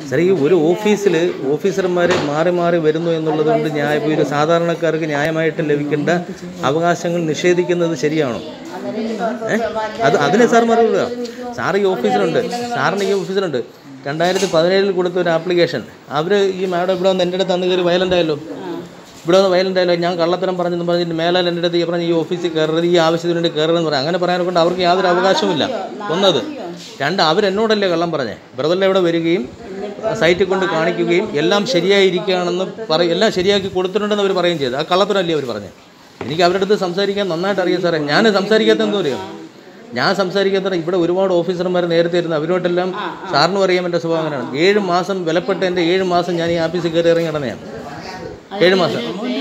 സാറേ ഈ ഒരു ഓഫീസിൽ ഓഫീസർമാർ മാറി മാറി വരുന്നു എന്നുള്ളത് കൊണ്ട് ന്യായ ഇപ്പോൾ ഒരു സാധാരണക്കാർക്ക് ന്യായമായിട്ട് ലഭിക്കേണ്ട അവകാശങ്ങൾ നിഷേധിക്കുന്നത് ശരിയാണോ ഏ അത് അതിന് സാർ മറുപടി സാർ ഈ ഓഫീസിലുണ്ട് സാറിന് ഈ ഓഫീസിലുണ്ട് രണ്ടായിരത്തി പതിനേഴിൽ കൊടുത്ത ഒരു ആപ്ലിക്കേഷൻ അവർ ഈ മാഡം ഇവിടെ വന്ന് എൻ്റെ അടുത്ത് അന്ന് കയറി വയലൻ്റ് ആയല്ലോ ഇവിടെ വന്ന് വയലൻ്റ് ആയല്ലോ ഞാൻ കള്ളത്തരം പറഞ്ഞെന്ന് പറഞ്ഞിട്ട് മേലാൽ എൻ്റെ അടുത്ത് ഈ പറഞ്ഞ ഈ ഓഫീസിൽ കയറരുത് ഈ ആവശ്യത്തിന് വേണ്ടി കയറണമെന്ന് പറയാം അങ്ങനെ പറയാനെ കൊണ്ട് അവർക്ക് യാതൊരു അവകാശവുമില്ല ഒന്നത് രണ്ട് അവരെന്നോടല്ലേ കള്ളം പറഞ്ഞേ ബ്രദറിൻ്റെ ഇവിടെ വരികയും സൈറ്റിൽ കൊണ്ട് കാണിക്കുകയും എല്ലാം ശരിയായിരിക്കുകയാണെന്ന് പറയും എല്ലാം ശരിയാക്കി കൊടുത്തിട്ടുണ്ടെന്ന് അവർ പറയുകയും ചെയ്തു ആ കള്ളത്തരമല്ലേ അവർ പറഞ്ഞത് എനിക്ക് അവരുടെ അടുത്ത് സംസാരിക്കാൻ നന്നായിട്ട് അറിയാം സാറേ ഞാൻ സംസാരിക്കാത്ത എന്തോ അറിയാം ഞാൻ സംസാരിക്കാത്ത ഇവിടെ ഒരുപാട് ഓഫീസർമാർ നേരത്തെ ഇരുന്ന് അവരോട്ടെല്ലാം സാറിനും അറിയാം എൻ്റെ സ്വഭാവം അങ്ങനെയാണ് ഏഴ് മാസം വിലപ്പെട്ട എൻ്റെ ഏഴ് മാസം ഞാൻ ഈ ആഫീസിൽ കയറി ഇറങ്ങി നടന്നതാണ് ഏഴ് മാസം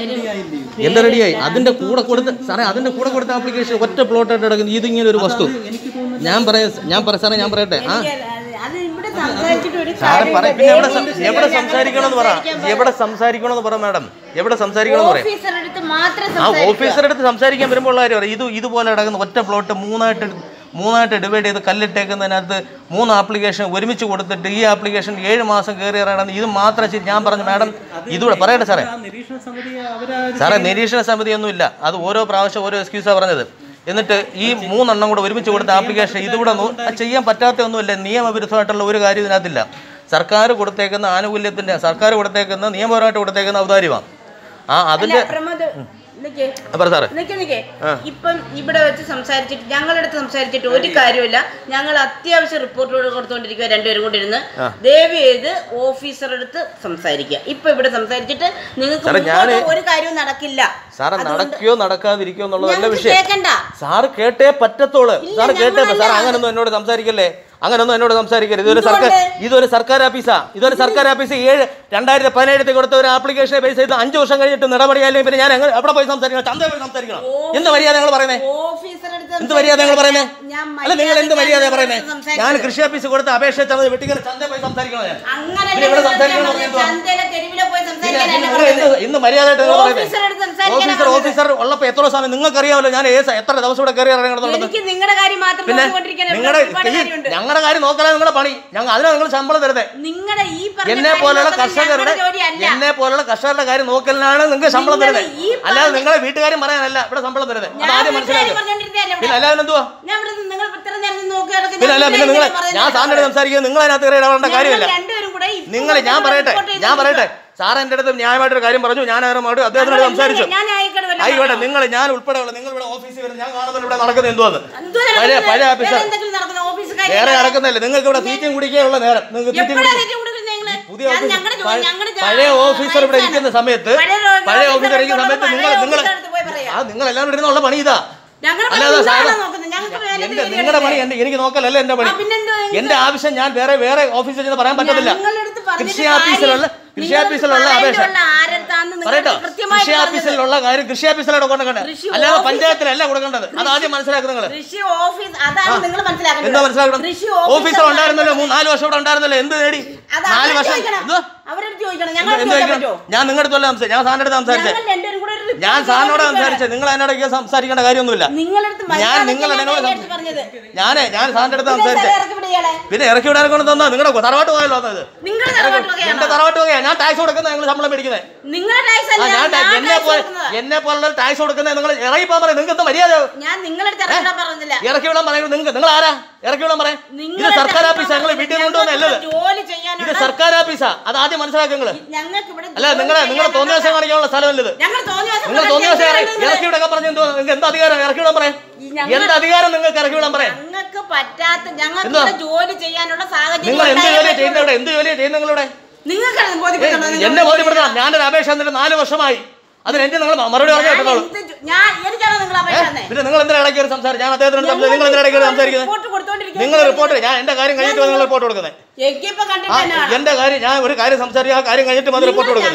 എന്താ റെഡിയായി അതിന്റെ കൂടെ കൊടുത്ത സാറേ അതിന്റെ കൂടെ കൊടുത്ത ആപ്ലിക്കേഷൻ ഒറ്റ പ്ലോട്ടായിട്ട് കിടക്കുന്നു ഇതിങ്ങനെ ഒരു വസ്തു ഞാൻ പറയാം ഞാൻ പറയാം സാറേ ഞാൻ പറയട്ടെ ആ അത് ഇവിടെ സംസാരിച്ചിട്ട് ഒരു സാറേ കാര്യമില്ല. പറ പിന്നെ എവിടെ സം- ദയവ് എവിടെ ചെയ്ത് സംസാരിക്കണമെന്ന് പറ സംസാരിക്കാൻ എവിടെ സംസാരിക്കണമെന്ന് പറ മാഡം എവിടെ സംസാരിക്കണമെന്ന് പറയാം ഓഫീസറുടെ അടുത്ത് മാത്രം ആ സംസാരിക്കുക. ഓഫീസറുടെ അടുത്ത് സംസാരിക്കാൻ വരുമ്പോൾ ഉള്ള കാര്യം പറയും ഇത് ഇതുപോലെ കിടക്കുന്ന ഒറ്റ പ്ലോട്ട് മൂന്നായിട്ട് മൂന്നായിട്ട് ഡിവൈഡ് ചെയ്ത് കല്ലിട്ടേക്കുന്നതിനകത്ത് മൂന്ന് ആപ്ലിക്കേഷൻ ഒരുമിച്ച് കൊടുത്തിട്ട് ഈ ആപ്ലിക്കേഷൻ ഏഴ് മാസം കയറി ഇറങ്ങണം ഇത് മാത്രം ശരി ഞാൻ പറഞ്ഞു മാഡം ഇതുകൂടെ പറയട്ടെ സാറേ നിരീക്ഷണ സമിതി അവരാ സാറേ നിരീക്ഷണ സമിതി ഒന്നുമില്ല അത് ഓരോ പ്രാവശ്യം ഓരോ എക്സ്ക്യൂസാണ് പറഞ്ഞത് എന്നിട്ട് ഈ മൂന്നെണ്ണം കൂടെ ഒരുമിച്ച് കൊടുത്ത ആപ്ലിക്കേഷൻ ഇതുകൂടെ നോ- അത് ചെയ്യാൻ പറ്റാത്ത ഒന്നുമില്ല നിയമവിരുദ്ധമായിട്ടുള്ള ഒരു കാര്യം ഇതിനകത്തില്ല സർക്കാർ കൊടുത്തേക്കുന്ന ആനുകൂല്യത്തിന്റെ സർക്കാർ കൊടുത്തേക്കുന്ന നിയമപരമായിട്ട് കൊടുത്തേക്കുന്ന ഔദാര്യമാണ് ആ അതിന്റെ അല്ല, പ്രമോദ് നിക്ക്. ആ, പറ സാറേ നിക്ക് നിക്ക്. ഇപ്പം ഇവിടെ വെച്ച് സംസാരിച്ചിട്ട് ഞങ്ങളുടെ അടുത്ത് സംസാരിച്ചിട്ട് ഒരു കാര്യമില്ല ഞങ്ങൾ അത്യാവശ്യം റിപ്പോർട്ടുകൾ കൊടുത്തുകൊണ്ടിരിക്കുക രണ്ടുപേരും കൂടി ഇരുന്ന് ദയവ് ചെയ്ത് ഓഫീസറുടെ അടുത്ത് സംസാരിക്കുക ഇപ്പൊ ഇവിടെ സംസാരിച്ചിട്ട് നിങ്ങൾക്ക് സാറേ, മുമ്പോട്ട് ഞാന് ഒരു കാര്യവും നടക്കില്ല സാറേ നടക്കുകയോ നടക്കാതിരിക്കോ എന്നുള്ളതല്ല ഞങ്ങൾക്ക് വിഷയം കേൾക്കണ്ട സാറ് കേട്ടേ പറ്റത്തോള് ഇല്ല, സാറ് കേട്ടേ ഞങ്ങളല്ല. സാർ അങ്ങനൊന്നും എന്നോട് സംസാരിക്കല്ലേ അങ്ങനൊന്നും എന്നോട് സംസാരിക്കരുത് ഇതൊരു സർക്കാർ ഇതൊരു സർക്കാർ ഓഫീസാ ഇതൊരു സർക്കാർ ഓഫീസ് ഏഴ് രണ്ടായിരത്തി പതിനേഴത്തിൽ കൊടുത്ത ഒരു ആപ്ലിക്കേഷനെ ബേസ് ചെയ്ത് അഞ്ച് വർഷം കഴിഞ്ഞിട്ട് നടപടിയായില്ലെങ്കിൽ പിന്നെ ഞാൻ എങ്ങനെ എവിടെ പോയി സംസാരിക്കണം ചന്തയിൽ പോയി സംസാരിക്കണം എന്ത് മര്യാദ നിങ്ങൾ പറയുന്നത് ഓഫീസറുടെ അടുത്ത് എന്ത് മര്യാദ നിങ്ങൾ പറയുന്നത് ഞാൻ അല്ല നിങ്ങൾ എന്ത് മര്യാദ മര്യാദയ്ക്ക് പറയുന്നത് സംസാരിച്ചത്. ഞാൻ കൃഷി ഓഫീസ് കൊടുത്ത അപേക്ഷ ചന്തയിൽ വെട്ടിക്കൽ ചന്തയിൽ പോയി സംസാരിക്കണോ ഞാൻ അങ്ങനെ പിന്നെ ഇവിടെ സംസാരിക്കണം എന്ന് പറഞ്ഞാൽ എന്തുവാ? ചന്തയിലെ തെരുവിലെ പോയി പിന്നെ സംസാരിക്കാനല്ല നിങ്ങൾ പറഞ്ഞത്. എന്ത് ഇന്ന് മര്യാദയായിട്ട് നിങ്ങൾ പറയുന്നത് ഓഫീസറുടെ അടുത്ത് സംസാരിക്കാനാ ഓഫീസർ പറഞ്ഞത്. ഓഫീസർ ഉള്ളപ്പോൾ എത്ര സമയം നിങ്ങൾക്കറിയാമല്ലോ ഞാൻ ഏത് എത്ര ദിവസം ഇവിടെ കയറി ഇറങ്ങണമെന്നുള്ളത് എനിക്ക് നിങ്ങളുടെ കാര്യം മാത്രം പിന്നെ നോക്കിക്കൊണ്ടിരിക്കാൻ ഇവിടെ നിങ്ങളുടെ ഒരുപാട് കാര്യമുണ്ട്. ഞങ്ങളുടെ കാര്യം നോക്കലാണ് നിങ്ങളുടെ പണി ഞങ്ങൾ അതിനാണ് നിങ്ങൾ ശമ്പളം തരുന്നത് നിങ്ങളുടെ ഈ പറഞ്ഞ എന്നെ കാര്യം പോലുള്ള നോക്കുന്നത് കർഷകരുടെ ഞങ്ങളുടെ ജോലിയല്ല. എന്നെ പോലുള്ള കർഷകരുടെ കാര്യം നോക്കലിനാണ് നിങ്ങൾക്ക് ശമ്പളം നിങ്ങൾ തരുന്നത് ഈ അല്ലാതെ നിങ്ങളെ വീട്ടുകാരും പറയാനല്ല ഇവിടെ ശമ്പളം തരുന്നത് ഞാൻ അത് ആദ്യം വീട്ടുകാര്യം മനസ്സിലാക്കുക പറഞ്ഞോണ്ടിരുന്നതല്ലേ ഇവിടെ. പിന്നെ അല്ലാതെ എന്തുവാ ഞാൻ ഇവിടെ നിന്ന് നിങ്ങൾ ഇത്ര നേരം നിന്ന് നോക്കി നടക്കുക. പിന്നെ ഞാൻ അല്ല പിന്നെ നിങ്ങൾ വീട്ടുകാര്യം ഞാൻ സാറിൻ്റെ അടുത്ത് സംസാരിക്കുന്നത് നിങ്ങൾ അതിനകത്ത് കയറി ഇടപെടേണ്ട ഞങ്ങൾ കാര്യമില്ല രണ്ടുപേരും കൂടെ ഇപ്പം നിങ്ങൾ ഞാൻ ഇവിടെ പറയട്ടെ report ചെയ്ത് ഞാൻ പറയട്ടെ സാർ എൻ്റെ അടുത്ത് ന്യായമായിട്ടൊരു കാര്യം പറഞ്ഞു ഞാൻ അതിനോട് അദ്ദേഹത്തിനോട് ഞങ്ങൾ സംസാരിച്ചു ഞാൻ ആയിക്കോട്ടെ വല്ലതും ആയിക്കോട്ടെ പറഞ്ഞോ? നിങ്ങൾ ഞാൻ ഉൾപ്പെടെയുള്ള നിങ്ങൾ ഇവിടെ ഓഫീസിൽ വരുന്നത് ഞാൻ കാണുന്നത് ഇവിടെ നടക്കുന്നത് എന്തുവാന്ന് എന്തുവാ പഴയ നടക്കുന്നത്? പഴയ വേറെ ഓഫീസർ എന്തെങ്കിലും നടക്കുന്ന ഓഫീസ് വേറെ കാര്യങ്ങളാ? നടക്കുന്നില്ല നിങ്ങൾക്ക് ഇവിടെ തീറ്റയും കുടിക്കാനുള്ള നേരം നിങ്ങൾക്ക് തീറ്റയും എപ്പോഴാ കുടിക്കാൻ തെറ്റി കൊടുക്കുന്നത് നിങ്ങള്? പുതിയ ഞാൻ ഓഫീസർ ഞങ്ങളുടെ ജോലി- പഴയ- ഞങ്ങളുടെ ജോലി- പഴയ ഓഫീസർ ഇവിടെ വയസ്സാണ്. ഇരിക്കുന്ന സമയത്ത് പഴയ ഓ- പഴയ ഓഫീസർ ഓഫീസർ ഇരിക്കുന്ന സമയത്ത് പഴയ നിങ്ങൾ നിങ്ങൾ ഓഫീസറുടെ അടുത്ത് പോയി പറയാം. ആ നിങ്ങൾ എല്ലാവരും ഇരുന്നുള്ള പണി ഇതാ ഞങ്ങളുടെ പണി അല്ലാതെ നിങ്ങളാണോ സാധാ- നോക്കുന്നത്? ഞങ്ങൾക്ക് വേറെ എന്റെ എന്തെങ്കിലും നിങ്ങളുടെ പണി ചെയ്യണ്ടേ? എന്റെ എനിക്ക് നോക്കലല്ല എന്റെ പണി ആ, പിന്നെന്തുവാ നിങ്ങൾക്ക്? എന്റെ ആവശ്യം ഞാൻ വേറെ വേറെ ഓഫീസിൽ ചെന്ന് പറയാൻ പറ്റത്തില്ല ഞങ്ങളുടെ അടുത്ത് പറഞ്ഞിട്ട് കൃഷി ഓഫീസിലുള്ള കാര്യം- കൃഷി നിങ്ങൾക്ക് ഓഫീസിലുള്ള അപേക്ഷ പറയേണ്ടതുള്ള ആരെടുത്താന്ന് നിങ്ങൾക്ക് പറയട്ടോ കൃത്യമായിട്ട് കൃഷി പറഞ്ഞത്. ഓഫീസിലുള്ള കാര്യം കൃഷി ഓഫീസിലാണ് കൊടുക്കേണ്ടത് കൃഷി അല്ലാതെ ഓഫീസ്- പഞ്ചായത്തിലല്ല കൊടുക്കേണ്ടത് അത് ആദ്യം മനസ്സിലാക്കുക നിങ്ങൾ കൃഷി ഓഫീസ് അതാണ് നിങ്ങൾ മനസ്സിലാക്കേണ്ടത് എന്താ മനസ്സിലാക്കണം കൃഷി ഓഫീസർ ഉണ്ടായിരുന്നല്ലോ മൂന്ന് നാല് വർഷം ഇവിടെ ഉണ്ടായിരുന്നല്ലോ എന്ത് നേടി അത് നാല് അവരോട് വർഷം ചോദിക്കണം. എന്തോ അവരോട് ചോദിക്കണം എന്ത് ഞങ്ങൾ എന്ത് ചോദിക്കാൻ ചോദിക്കണം? പറ്റുമോ ഞാൻ നിങ്ങളുടെ അടുത്തല്ല സംസാരിച്ചത് ഞാൻ സാറിന്റെ അടുത്ത് സംസാരിച്ചത് ഞങ്ങൾ രണ്ടുപേരും കൂടെ ഒരു report ഞാൻ സാറിനോട് ചെയ്തുകൊണ്ടിരിക്കുകയാണ്. സംസാരിച്ചത് നിങ്ങൾ എന്നോട് ഇങ്ങനെ സംസാരിക്കേണ്ട കാര്യമൊന്നുമില്ല നിങ്ങളടുത്ത് ഞാൻ മര്യാദയ്ക്ക് നിങ്ങൾ ഞാൻ എന്നോട് നേരിട്ട് പറഞ്ഞത് ഞാനേ ഞാൻ സാറിന്റെ അടുത്ത് പിന്നെ സംസാരിച്ചത് സ്ഥലം ഇറക്കി വിടുകയാണെ. പിന്നെ ഇറക്കി വിടാൻ കൊണ്ട് തന്നാ നിങ്ങളുടെ തറവാട്ട് പോയല്ലോ വന്നത് നിങ്ങളുടെ തറവാട്ട് എന്റെ വകയാണോ? തറവാട്ട് വകയാ ഞാൻ ടാക്സ് കൊടുക്കുന്ന നിങ്ങൾ ശമ്പളം മേടിക്കുന്നത് നിങ്ങളുടെ ടാക്സ് ആ അല്ല ഞാൻ ഞാൻ tax- എന്നെ ടാക്സ് പോലെ കൊടുക്കുന്നതാ. എന്നെ പോലുള്ള ടാക്സ് കൊടുക്കുന്നത് നിങ്ങൾ ഇറങ്ങി പോകാൻ പറയും നിങ്ങൾക്ക് എന്താ മര്യാദ ഞാൻ നിങ്ങളടുത്ത് ഇറക്കിടാൻ പറഞ്ഞില്ല ഇറക്കി വിടാൻ പറയുന്നത് നിങ്ങൾക്ക് നിങ്ങൾ ആരാ ഇറക്കി വിടാൻ പറയാം ഇത് നിങ്ങളുടെ സർക്കാർ അടുത്ത് ഓഫീസാ നിങ്ങൾ വീട്ടിൽ കൊണ്ടുവന്നല്ലത് ഞങ്ങൾക്ക് ജോലി ഇത് ചെയ്യാനുള്ള സർക്കാർ ഓഫീസാ അത് ആദ്യം മനസ്സിലാക്കുക നിങ്ങൾ ഞങ്ങൾക്ക് ഇവിടെ അല്ല ജോലി നിങ്ങളെ നിങ്ങൾ ചെയ്യാനുള്ള- തോന്നിയ ദിവസം കാണിക്കാനുള്ള സ്ഥലമല്ല ഇത് ഞങ്ങൾ തോന്നിയ ദിവസം നിങ്ങൾ തോന്നിയ ദിവസം ഇറക്കി ഇറക്കി വിടാൻ പറഞ്ഞ എന്തോ നിങ്ങൾക്ക് എന്താ അധികാരം ഇറക്കി വിടാൻ പറയാം ഈ ഞങ്ങൾ- എന്ത് അധികാരം നിങ്ങൾക്ക് ഇറക്കി വിടാൻ പറയാം ഞങ്ങൾക്ക് പറ്റാത്ത ഞങ്ങൾക്ക് എന്തുവാ? ഇവിടെ ജോലി ചെയ്യാനുള്ള സാഹചര്യം നിങ്ങൾ എന്ത് ഉണ്ടായാലേ ജോലിയാണ് ചെയ്യുന്നത് പറ്റുള്ളൂ. ഇവിടെ എന്ത് ജോലിയാണ് ചെയ്യുന്നത് നിങ്ങളിവിടെ നിങ്ങൾക്ക് അത് ബോധ്യപ്പെടുത്തണം. നിങ്ങൾ എന്നെ ബോധ്യപ്പെടുത്തണം ഞാനൊരു അപേക്ഷ എന്നിട്ട് നാല് വർഷമായി അതിന് എന്റെ നിങ്ങൾ മറുപടി പറഞ്ഞു ഞാൻ കേട്ടോളൂ എന്ത് ജോ- ഞാൻ എനിക്കാണോ നിങ്ങൾ അപേക്ഷ തന്നേ? പിന്നെ നിങ്ങൾ എന്തിനാ ഇടയ്ക്ക് കയറി സംസാരിക്കും ഞാൻ അദ്ദേഹത്തിനോട് സംസാരിക്കും നിങ്ങൾ എന്തിനാ ഇടയ്ക്ക് കയറി സംസാരിക്കുന്നത് റിപ്പോർട്ട് കൊടുത്തോണ്ടിരിക്കുകയാണ്. നിങ്ങൾ റിപ്പോർട്ട് ഞാൻ എന്റെ കാര്യം കഴിഞ്ഞിട്ട് നിങ്ങൾ റിപ്പോർട്ട് കൊടുക്കുന്നത് എനിക്കിപ്പോ കണ്ടിട്ട് ആ തന്നെയാണ്. എന്റെ കാര്യം ഞാൻ ഒരു കാര്യം സംസാരിക്കും ആ കാര്യം കഴിഞ്ഞിട്ട് മതി റിപ്പോർട്ട് നിങ്ങൾ കൊടുക്കുന്നത് ഞങ്ങളടുത്ത്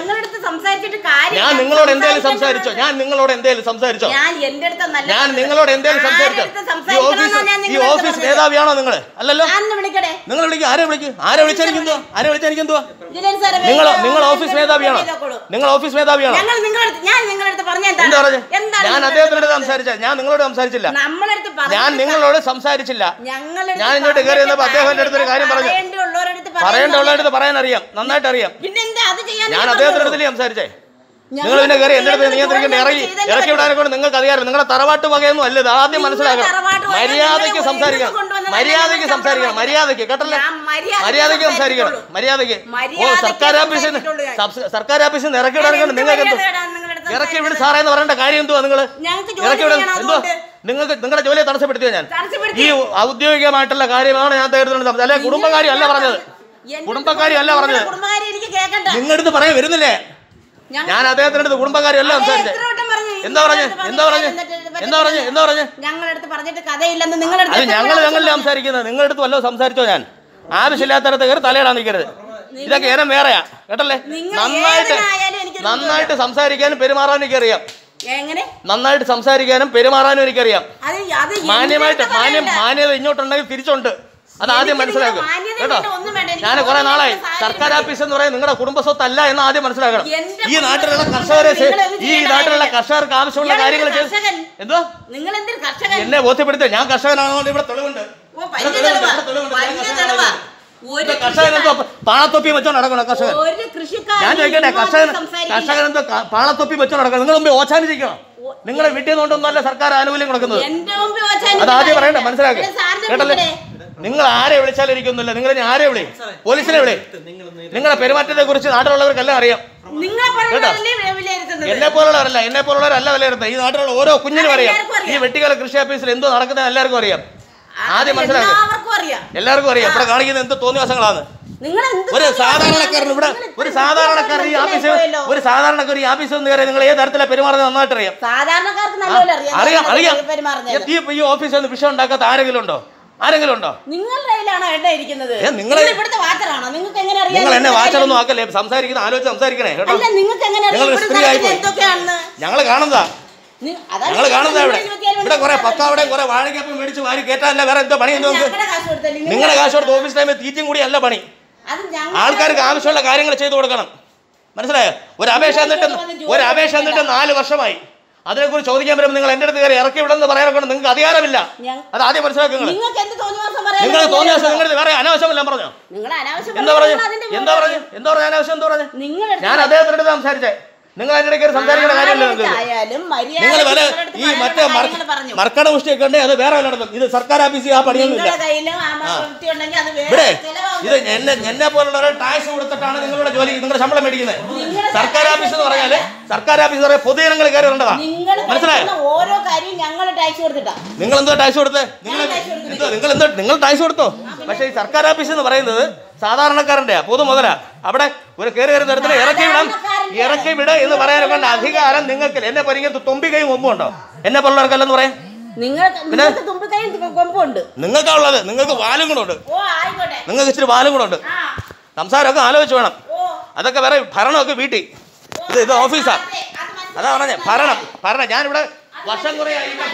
സംസാരിച്ചിട്ട് കാര്യം ഞാൻ നിങ്ങളോട് എന്തേലും സംസാരിച്ചോ ഞാൻ നിങ്ങളോട് എന്തേലും സംസാരിച്ചോ ഞാൻ എന്റെ അടുത്ത് നല്ല ഞാൻ നിങ്ങളോട് എന്തേലും സംസാരിച്ചോ ആരുടെ അടുത്ത് ഈ ഓഫീസ് സംസാരിക്കണമെന്നാ ഞാൻ ഈ നിങ്ങളുടെ അടുത്ത് ഓഫീസ് പറഞ്ഞത്? മേധാവിയാണോ നിങ്ങൾ അല്ലല്ലോ ഞാൻ വിളിക്കട്ടെ നിങ്ങൾ വിളിക്കും ആരെ വിളിക്കും ആരെ വിളിച്ചാൽ എനിക്ക് എന്തുവാ ആരെ വിളിച്ചാൽ എനിക്ക് എന്തുവാ ജില്ലൻ സാറേ നിങ്ങൾ വേഗം നിങ്ങൾ ഓഫീസിൽ ഓഫീസ് മേധാവിയാണോ ചെയ്തോളൂ. നിങ്ങൾ ഓഫീസ് മേധാവിയാണോ ഞങ്ങൾ നിങ്ങളുടെ അടുത്ത് ഞാൻ നിങ്ങളുടെ അടുത്ത് പറഞ്ഞ എന്താ പറഞ്ഞു എന്താണ് ഞാൻ നിങ്ങളുടെ അദ്ദേഹത്തിനോട് അടുത്ത് സംസാരിച്ച ഞാൻ നിങ്ങളോട് സംസാരിച്ചില്ല നമ്മളടുത്ത് ഞാൻ നിങ്ങളോട് സംസാരിച്ചില്ല ഞങ്ങളുടെ ഞാൻ ഇങ്ങോട്ട് കയറി വന്നപ്പോ അദ്ദേഹം എൻ്റെ അടുത്തൊരു കാര്യം പറഞ്ഞു. പറയേണ്ടുള്ളവരടുത്ത് പറയേണ്ടവളടുത്ത് പറയാൻ അറിയാം നന്നായിട്ട് അറിയാം പിന്നെന്താ അത് ചെയ്യാൻ ഞാൻ നിങ്ങൾ അദ്ദേഹത്തിന്റെ പറഞ്ഞോളൂ. അടുത്തല്ലേ സംസാരിച്ചേ ഞങ്ങൾ നിങ്ങൾ പിന്നെ കയറി എന്റെ അടുത്ത് ചെയ്യേണ്ടത് നിയന്ത്രിക്കുന്ന ജോലി ഇറങ്ങി ചെയ്തല്ലേ ഇറക്കി വിടാനെ കൊണ്ട് നിങ്ങൾക്ക് അധികാരം നിങ്ങളെ തറവാട്ട് വകയൊന്നും അല്ല ഇത് ആദ്യം നിങ്ങളെ മനസ്സിലാക്കണം തറവാട്ട് വക മര്യാദയ്ക്ക് നിങ്ങളെ സംസാരിക്കണം ഒരിടത്ത് കൊണ്ടുവന്ന് മര്യാദയ്ക്ക് ഞങ്ങൾ സംസാരിക്കണം ശമ്പളം മര്യാദയ്ക്ക് കേട്ടല്ലേ ഞാൻ മര്യാദയ്ക്ക് മര്യാദയ്ക്ക് സംസാരിക്കണം സംസാരിക്കുള്ളൂ. മര്യാദയ്ക്ക് ഓ മര്യാദയ്ക്ക് സർക്കാർ ഓഫീസിൽ നിന്ന് സംസാരിക്കുള്ളൂ ഞാൻ. സബ്സ്- സർക്കാർ ഓഫീസിൽ നിന്ന് ഇറക്കി ഞാൻ വിടാനെ കൊണ്ട് എന്ത് നിങ്ങൾക്ക് എന്തോ മര്യാദയാണ് നിങ്ങളുടെ അടുത്ത് ഇറക്കി വിട് സംസാരിച്ചത്? സാറേ എന്ന് പറയേണ്ട കാര്യം എന്തുവാ നിങ്ങൾ ഞങ്ങൾക്ക് ജോലി ഇറക്കി വിടാൻ ചെയ്യണം എന്തോ അതുകൊണ്ട്. നിങ്ങൾക്ക് നിങ്ങളുടെ ജോലിയെ തടസ്സപ്പെടുത്തിയോ ഞാൻ തടസ്സപ്പെടുത്തി. ഈ ഔദ്യോഗികമായിട്ടുള്ള കാര്യമാണ് ഞാൻ തേടുന്നത് സംസാരിച്ചത് അല്ലെ കുടുംബകാര്യം അല്ല പറഞ്ഞത് എന്റെ കുടുംബക്കാര്യം അല്ല പറഞ്ഞത് കുടുംബകാര്യം എനിക്ക് കേൾക്കണ്ട നിങ്ങളുടെ അടുത്ത് പറയാൻ വരുന്നില്ലേ ഞങ്ങൾ- ഞാൻ അദ്ദേഹത്തിന്റെ അടുത്ത് കുടുംബകാര്യം അല്ല അതെ, സംസാരിച്ചത് എത്ര വട്ടം പറഞ്ഞു? എന്താ പറഞ്ഞ് നിങ്ങളുടെ എന്താ പറഞ്ഞ് അടുത്ത് പറഞ്ഞിട്ട് എന്താ പറഞ്ഞ് എന്താ പറഞ്ഞ് ഞങ്ങളുടെ അടുത്ത് പറഞ്ഞിട്ട് കഥയില്ലെന്ന് നിങ്ങളുടെ അത് അടുത്ത് എത്ര ഞങ്ങൾ പ്രാവശ്യം ഞങ്ങളിൽ പറഞ്ഞു? സംസാരിക്കുന്നത് നിങ്ങളുടെ അടുത്ത് വല്ലതും സംസാരിച്ചോ ഞാൻ ആവശ്യമില്ലാത്തടത്ത് കയറി തലയിടാൻ നിൽക്കരുത് ഇതൊക്കെ ഏനം വേറെയാ കേട്ടല്ലേ നിങ്ങൾ നന്നായിട്ട് ഏതിനായാലും എനിക്കൊരു നന്നായിട്ട് സംസാരിക്കാനും പെരുമാറാനും എനിക്കറിയാം എങ്ങനെ നന്നായിട്ട് സംസാരിക്കാനും പെരുമാറാനും എനിക്കറിയാം അത് അത് മാന്യമായിട്ട് എന്തിനടുത്ത് മാന്യം പറയണ്ട. മാന്യത ഇങ്ങോട്ടുണ്ടെങ്കിൽ തിരിച്ചുണ്ട് അത് ആദ്യം എനിക്ക് മനസ്സിലാക്കും നിങ്ങളുടെ മാന്യത കേട്ടോ വേണ്ട, ഒന്നും വേണ്ട. എനിക്ക് ഞാൻ കുറെ നാളായി ഓഫീസിലെ സർക്കാർ സാഹചര്യം ഓഫീസ് എന്ന് പറയുന്നത് നിങ്ങളുടെ കുടുംബ സ്വത്തല്ല എന്ന് ആദ്യം മനസ്സിലാക്കണം എന്റെ ഈ നാട്ടിലുള്ള കുടുംബ കർഷകരെ സ്വത്ത് നിങ്ങൾ എന്ത് ഈ ചെയ്യേണ്ട നാട്ടിലുള്ള കാര്യമില്ല. കർഷകർക്ക് ആവശ്യമുള്ള ഇയാളൊരു കാര്യങ്ങൾ ചെയ്ത് കർഷകൻ. എന്തോ നിങ്ങൾ എന്തൊരു കർഷകൻ എന്നെ ബോധ്യപ്പെടുത്തി ഞാൻ കർഷകനാണെന്നുകൊണ്ട് ഇവിടെ തെളിവുണ്ട് ഓ ഇവിടെ വലിയ തെളിവുണ്ട്, തെളിവാ ഇവിടെ തെളിവുണ്ട്. ഞാൻ വലിയ കർഷകനാണ്. തെളിവാ ഒരു ഇവിടെ കർഷകൻ എന്തോ പാളത്തൊപ്പി വെച്ചോണ്ട് നടക്കണം കർഷകൻ ഒരു കൃഷിക്കാരൻ ഞാൻ ചോദിക്കട്ടെ ഇങ്ങോട്ട് കർഷകൻ സംസാരിക്കില്ല. കർഷകൻ എന്തോ ക- പാളത്തൊപ്പി വെച്ചോണ്ട് നടക്കണം നിങ്ങൾ മുമ്പ് ഓച്ചാനിരിക്കണം നിങ്ങളെ വീട്ടിൽ നിന്നുകൊണ്ടൊന്നല്ല സർക്കാർ ആനുകൂല്യം കൊടുക്കുന്നത് എന്റെ മുമ്പിൽ വെച്ചാൽ അത് ആദ്യം പറയണ്ട മനസ്സിലാക്കുക ഇവിടെ സാറിനെ കേട്ടല്ലേ വിളിക്കണേ. നിങ്ങൾ ആരെ വിളിച്ചാലും ഇരിക്കുന്നില്ല നിങ്ങൾ ഇനി ആരെ വിളി പോലീസിനെ വിളി നിങ്ങളുടെ പെരുമാറ്റത്തെ കുറിച്ച് നാട്ടിലുള്ളവർക്കെല്ലാം അറിയാം നിങ്ങളെ പറഞ്ഞല്ലേ വിലയിരുത്തുന്നത് എന്നെ പോലുള്ളവരല്ല എന്നെ പോലുള്ളവരല്ല വിലയിരുത്തുന്നത് ഈ നാട്ടിലുള്ള ഓരോ കുഞ്ഞിനും അറിയാം എല്ലാവർക്കും അറിയാം. ഈ വെട്ടിക്കല കൃഷി ഓഫീസിൽ എന്തോ നടക്കുന്നത് എല്ലാവർക്കും അറിയാം ആദ്യം മനസ്സിലാക്കുക എല്ലാവർക്കും അറിയാം എല്ലാവർക്കും അറിയാം ഇവിടെ കാണിക്കുന്ന എന്ത് തോന്നിവാസങ്ങളാണ് നിങ്ങൾ എന്ത് ഒരു തോന്നിയ സാധാരണക്കാരൻ ഇവിടെ ഒരു സാധാരണക്കാരൻ ഈ ഓഫീസിൽ പോയല്ലോ. ഒരു സാധാരണക്കാരൻ ഈ ഓഫീസിൽ നിന്ന് കയറി നിങ്ങൾ ഏത് തരത്തിലാണ് പെരുമാറുന്നത് നന്നായിട്ട് അറിയാം സാധാരണക്കാർക്ക് നല്ലപോലെ അറിയാം അറിയാം പെരുമാറുന്നത് ഈ ഈ ഓഫീസിൽ നിന്ന് വിഷയം ഉണ്ടാക്കാത്ത ആരെങ്കിലും ഉണ്ടോ ആരെങ്കിലും ഉണ്ടോ നിങ്ങളുടെ കയ്യിലാണോ എണ്ണ ഇരിക്കുന്നത് ഏ, നിങ്ങളെ- നിങ്ങൾ ഇവിടുത്തെ വാച്ചറാണോ നിങ്ങൾക്ക് എങ്ങനെ അറിയാം നിങ്ങൾ എന്നെ ഇവിടുത്തെ വാച്ചറൊന്നും ആക്കല്ലേ സംസാരിക്കുന്ന ആലോചിച്ച് സംസാരിക്കണേ കേട്ടോ അല്ല നിങ്ങൾക്ക് എങ്ങനെ അറിയാം നിങ്ങളൊരു ഇവിടുത്തെ സ്ത്രീ നടക്കുന്നത് ആയിപ്പോയി. എന്തൊക്കെയാണെന്ന് ഞങ്ങൾ കാണുന്നതാ നി- അതാണ് ഞങ്ങൾ കാണുന്നതാ ഇവിടെ നിങ്ങൾ ഇരുപത്തിയേഴ് ഇവിടെ കുറെ മണിക്കൂർ പക്കാവിടെ കുറെ വാഴക്കപ്പം മേടിച്ച് വാരി കേട്ടാല്ല വേറെ എന്തോ പണി എന്തോ ഞങ്ങളുടെ കാശ് കൊടുത്തല്ലേ നിങ്ങൾ- നിങ്ങളുടെ കാശ് കൊടുത്ത് ഓഫീസ് ടൈമിൽ തീറ്റയും കൂടി അല്ല പണി അത് ഞങ്ങൾ ആൾക്കാർക്ക് ആവശ്യമുള്ള കാര്യങ്ങൾ ചെയ്തു കൊടുക്കണം മനസ്സിലായോ ഒരു അപേക്ഷ എന്നിട്ട് ഒരു അപേക്ഷ എന്നിട്ട് നാല് വർഷമായി അതിനെക്കുറിച്ച് ചോദിക്കാൻ വരുമ്പോൾ നിങ്ങൾ എൻ്റെ അടുത്ത് കയറി ഇറക്കി വിടുന്നത് പറയാനൊക്കെ നിങ്ങൾക്ക് അധികാരമില്ല ഞങ്ങ- അത് ആദ്യം മനസ്സിലാക്കുക നിങ്ങൾ നിങ്ങൾക്ക് എന്ത് തോന്നിവാസം പറയാൻ നിങ്ങൾ തോന്നിയ ദിവസം നിങ്ങൾ വേറെ അനാവശ്യമല്ല പറഞ്ഞോ നിങ്ങൾ അനാവശ്യം എന്താ പറഞ്ഞു പറഞ്ഞാൽ അതിന്റെ എന്താ പറഞ്ഞു എന്താ പറഞ്ഞു അനാവശ്യം എന്താ പറഞ്ഞു നിങ്ങൾ ഞാൻ അദ്ദേഹത്തിൻ്റെ അടുത്ത് സംസാരിച്ചേ നിങ്ങൾ അതിൻ്റെ ഇടയ്ക്ക് കയറി സംസാരിക്കേണ്ട കാര്യമില്ല നിങ്ങൾക്ക് ആയാലും നിങ്ങൾ വല ഈ മറ്റേ പറഞ്ഞു മർക്കട മുഷ്ടിയൊക്കെ ഉണ്ടെങ്കിൽ അത് വേറെ വല്ലയിടത്തും ഇത് സർക്കാർ ഓഫീസിൽ ആ പണിയൊന്നുമില്ല നിങ്ങളുടെ കയ്യിലും ആ വൃത്തി ഉണ്ടെങ്കിൽ അത് ഇവിടെ വേറെ ചിലവാകും. ഇത് എന്നെ എന്നെ പോലുള്ളവരെ ടാക്സ് കൊടുത്തിട്ടാണ് നിങ്ങളുടെ ജോലി നിങ്ങളുടെ ശമ്പളം മേടിക്കുന്നത് സർക്കാർ ഓഫീസ് എന്ന് പറഞ്ഞാല് സർക്കാർ ഓഫീസ് പറയാൻ പൊതുജനങ്ങൾ കയറി വരേണ്ടതാ നിങ്ങൾ മനസ്സിലായോ കഴിക്കുന്ന ഓരോ കാര്യവും ഞങ്ങൾ ടാക്സ് കൊടുത്തിട്ടാ നിങ്ങൾ എന്തോ ടാക്സ് കൊടുത്തേ നിങ്ങൾ ഞാൻ tax കൊടുക്കുന്നില്ല. എന്തോ നിങ്ങൾ എന്തോ നിങ്ങൾ ടാക്സ് കൊടുത്തോ പക്ഷേ ഈ സർക്കാർ ഓഫീസ് എന്ന് പറയുന്നത് സാധാരണക്കാരന്റെ പൊതു മുതലാ അവിടെ ഒരു കയറി കയറി തരത്തിൽ ഇറക്കി വിടാം സാധാരണക്കാരന്റെ ഇറക്കി വിട എന്ന് പറയാനൊക്കെ അധികാരം നിങ്ങൾക്ക് എന്നെ പരിങ്ങത്ത് തുമ്പി കൈ മുമ്പുണ്ടോ എന്നെ പോലുള്ളവർക്കല്ലെന്ന് പറയാം നിങ്ങൾക്ക് നിങ്ങൾക്ക് തുമ്പിക്കൈയും കൊമ്പുണ്ട് നിങ്ങൾക്കാ ഉള്ളത് നിങ്ങൾക്ക് വാലും കൂടെ ഉണ്ട് ഓ ആയിക്കോട്ടെ നിങ്ങൾക്ക് ഇച്ചിരി വാലും കൂടെ ഉണ്ട് ആ സംസാരമൊക്കെ ആലോചിച്ച് വേണം ഓ അതൊക്കെ വേറെ ഭരണമൊക്കെ വീട്ടിൽ ഇത് ഇത് ഓഫീസാ അതെ, അത് മനസ്സിലായി. അതാ പറഞ്ഞേ ഭരണം ഭരണം ഞാനിവിടെ വർഷം കുറെ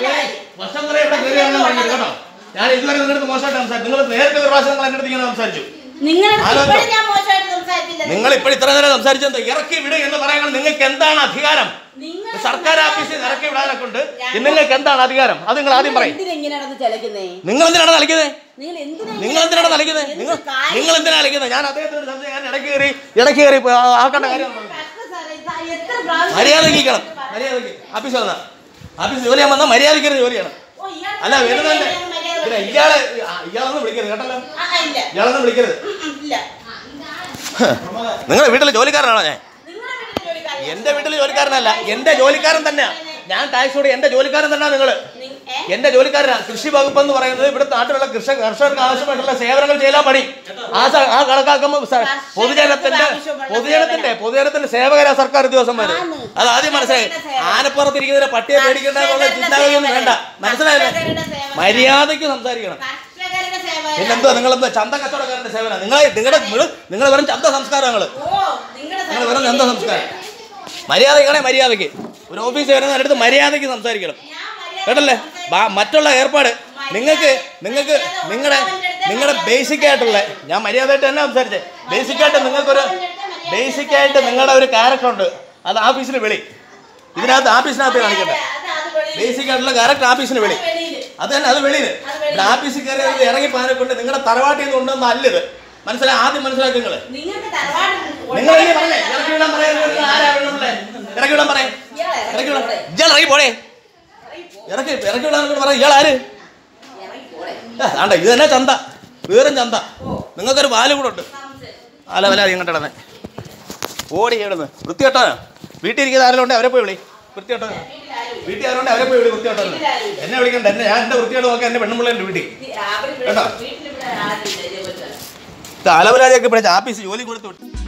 വർഷം കുറെ ഇവിടെ കയറിയാണ് പറഞ്ഞത് കേട്ടോ ഞാൻ ഇതുവരെ നിങ്ങളുടെ അടുത്ത് മോശമായിട്ട് സംസാരിച്ചു നിങ്ങൾ നേരത്തെ ഒരു പ്രാവശ്യം നിങ്ങൾ എൻ്റെ അടുത്ത് ഇങ്ങനെ സംസാരിച്ചു നിങ്ങളുടെ അടുത്ത് ആലോചിച്ചോ? ഇപ്പോഴും ഞാൻ മോശമായിട്ട് സംസാരിച്ചില്ല നിങ്ങൾ ഇപ്പോൾ ഇത്ര നേരം സംസാരിച്ചത് ഇറക്കി വിട് എന്ന് പറയാൻ നിങ്ങൾക്ക് എന്താണ് അധികാരം നിങ്ങൾ സർക്കാർ ഓഫീസിൽ നിന്ന് ഇറക്കി വിടാനൊക്കെ ഉണ്ട് നിങ്ങൾക്ക് എന്താണ് അധികാരം അത് നിങ്ങൾ ആദ്യം പറയും എന്തിനെങ്ങനെയാണെന്ന് ചിലക്കുന്നേ നിങ്ങൾ എന്തിനാണ് കളിക്കുന്നത് നിങ്ങൾ എന്തിനാ നിങ്ങൾ എന്തിനാണ് കളിക്കുന്നത് എന്ത് നിങ്ങൾ കാര്യം? നിങ്ങൾ എന്തിനാണ് കളിക്കുന്നത് ഞാൻ അദ്ദേഹത്തോട് സംസാരിക്കാൻ ഞാൻ ഇടയ്ക്ക് കയറി ഇടയ്ക്ക് കയറി ഇപ്പൊ ആ- ആക്കേണ്ട കാര്യം കഷ്ടം സാറേ, ഇത് എത്ര പ്രാവശ്യം മര്യാദയ്ക്ക് നിൽക്കണം മര്യാദയ്ക്ക് ഓഫീസ് വന്നാ ഓഫീസ് ജോലി ചെയ്യാൻ വന്നാൽ മര്യാദയ്ക്ക് ഒരു ജോലിയാണ് ഓ, ഇയാൾ അല്ല വരുന്നതല്ലേ മര്യാദ പിന്നെ ഇയാളെ ആ, ഇയാളൊന്നും വിളിക്കരുത് കേട്ടല്ലോ ആ, ആ, ഇല്ല ഇയാളൊന്നും വിളിക്കരുത് ഉം, ഉം, ഇല്ല നിങ്ങളുടെ വീട്ടിലെ ജോലിക്കാരനാണോ ഞാൻ നിങ്ങളുടെ വീട്ടിലെ ജോലിക്കാരി എന്റെ വീട്ടിലെ ജോലിക്കാരനല്ല എന്റെ ജോലിക്കാരൻ തന്നെയാ ഞാൻ ടാക്സ് കൂടി എന്റെ ജോലിക്കാരൻ തന്നെയാ നിങ്ങള് നി- ഏ? എന്റെ ജോലിക്കാരനാ കൃഷി വകുപ്പ് എന്ന് പറയുന്നത് ഇവിടെ നാട്ടിലുള്ള കൃഷി കർഷകർക്ക് ആവശ്യമായിട്ടുള്ള സേവനങ്ങൾ ചെയ്താൽ പണി ആ സ- ആ കണക്കാക്കുമ്പോൾ സ- പൊതുജനത്തിന്റെ പൊതുജനത്തിന്റെ പൊതുജനത്തിന്റെ സേവകരാ സർക്കാർ ഉദ്യോഗസ്ഥന്മാര് ആണ്. അത് ആദ്യം മനസ്സിലായി കർഷകരുടെ സേവനം. ആനപ്പുറത്തിരിക്കുന്നതിനെ പട്ടിയെ പേടിക്കേണ്ട എന്നുള്ള കർഷകരുടെ ചിന്താഗതിയൊന്നും വേണ്ട സേവനം. മനസ്സിലായില്ലേ കർഷകരുടെ സേവനം. മര്യാദയ്ക്ക് സംസാരിക്കണം കർഷകരുടെ സേവനം. പിന്നെന്തോ നിങ്ങളെന്തോ ചന്ത കച്ചവടക്കാരന്റെ സേവന നിങ്ങളെ നിങ്ങളുടെ നിങ്ങൾ വെറും ചന്ത സംസ്കാരം നിങ്ങൾ ഓ, നിങ്ങളുടെ നിങ്ങൾ വെറും എന്താ സംസ്കാരം മര്യാദക്കാണെ മര്യാദയ്ക്ക് ഒരു ഓഫീസിൽ വരുന്ന അടുത്ത് മര്യാദയ്ക്ക് സംസാരിക്കണം കേട്ടല്ലേ ബാ- മറ്റുള്ള ഏർപ്പാട് നിങ്ങൾക്ക് നിങ്ങൾക്ക് നിങ്ങളുടെ നിങ്ങളുടെ ബേസിക് ആയിട്ടുള്ള ഞാൻ മര്യാദയായിട്ട് തന്നെ സംസാരിച്ചേ ബേസിക് ആയിട്ട് നിങ്ങൾക്കൊരു ബേസിക് ആയിട്ട് നിങ്ങളുടെ ഒരു ക്യാരക്ടർ ഉണ്ട് അത് ഓഫീസിന് വെളി ഇതിനകത്ത് ഓഫീസിനകത്ത് കാണിക്കട്ടെ ബേസിക് ആയിട്ടുള്ള ക്യാരക്ടർ ഓഫീസിന് വെളി അത് തന്നെ അത് വെളിയിൽ ഇവിടെ ഓഫീസിൽ കയറി അത് ഇറങ്ങി പാനെ കൊണ്ട് നിങ്ങളുടെ തറവാട്ടിൽ നിന്ന് കൊണ്ടുവന്ന അല്ലത് മനസ്സിലായി ആദ്യം മനസ്സിലാക്കി നിങ്ങൾ നിങ്ങൾക്ക് തറവാട് നിങ്ങൾ ഇനി പറഞ്ഞേ ഇറക്കി വിടാൻ പറയുന്നത് ആരാ വേണമെന്നേ ഇറക്കി വിടാൻ പറയേ ഇറക്കി വിടാൻ ഇയാൾ ഇറങ്ങി പോടേ ഇറക്കി ഇറക്കി വിടാൻ പറയാം ഇയാൾ ആര് ആണ്ട ഇത് തന്നെ ചന്ത വേറും ചന്ത നിങ്ങൾക്കൊരു പാല് കൂടെ ഉണ്ട് അല വല ഇങ്ങോട്ട് ഇടന്നേ ഓടി ഇടുന്ന് വൃത്തികെട്ടാണ് വീട്ടിൽ ഇരിക്കുന്ന ആരെങ്കിലും ഉണ്ടെങ്കിൽ അവരെ പോയി വിളി വൃത്തികെട്ടോ വീട്ടിൽ ആരുണ്ട് അവരെ പോയി വിളി വൃത്തികെട്ടോ എന്നെ വിളിക്കണ്ട എന്നെ ഞാൻ എൻ്റെ വൃത്തികേട് നോക്കാൻ എൻ്റെ പെണ്ണുമ്പിള്ളേൻ്റെ വീട്ടിൽ കേട്ടോ വീട്ടിലിവിടെ ആരുമില്ല ഇതേപോലെ ഇത് അലവലാതിയൊക്കെ ഇവിടെ ആപ്പീസ് ജോലി കൊടുത്തു വിട്ടു